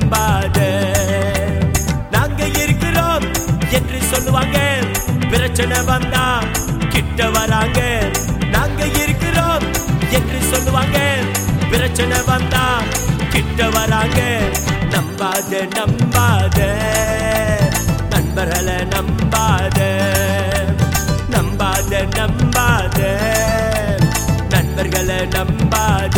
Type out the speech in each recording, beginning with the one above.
நம்பாத நாங்க இருக்கிறோம் என்று சொல்லுவாங்க பிரச்சனை வந்தா கிட்ட வராங்க நாங்க இருக்கிறோம் என்று சொல்லுவாங்க பிரச்சனை வந்தா கிட்ட வராங்க நம்பாத நம்பாத நண்பர்களை நம்பாத நம்பாத நம்பாத நண்பர்களை நம்பாத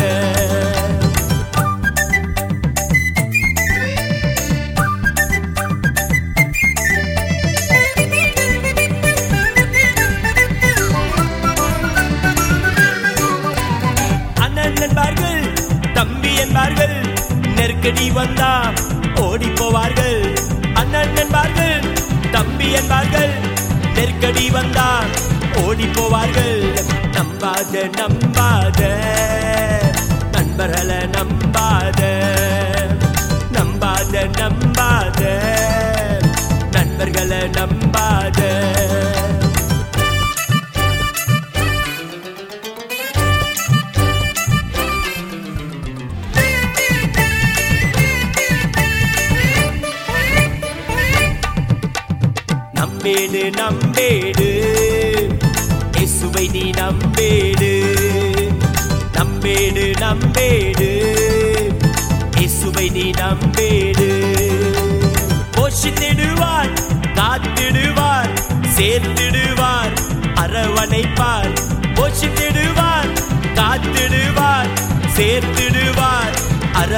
அண்ணன் என்பார்கள் தம்பி என்பார்கள் நெருக்கடி வந்தா ஓடி போவார்கள் அண்ணன் என்பார்கள் தம்பி என்பார்கள் நெருக்கடி வந்தா ஓடி போவார்கள் நம்பாத நம்பாத நண்பர்களை நம்பாத நம்பாத நம்பாத நண்பர்களை நம்பாத நம்பேடு நம்பேடு இயேசுவை நீ நம்பேடு நம்பேடு நம்பேடு இயேசுவை நீ நம்பேடு போஷித்திடுவார் காத்திடுவார் சேர்த்திடுவார் அரவணைப்பார் போஷித்திடுவார் காத்திடுவார் சேர்த்திடுவார்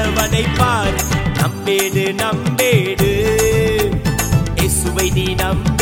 அரவணைப்பார் நம்பேடு நம்பேடு இயேசுவை நீ நம்பேடு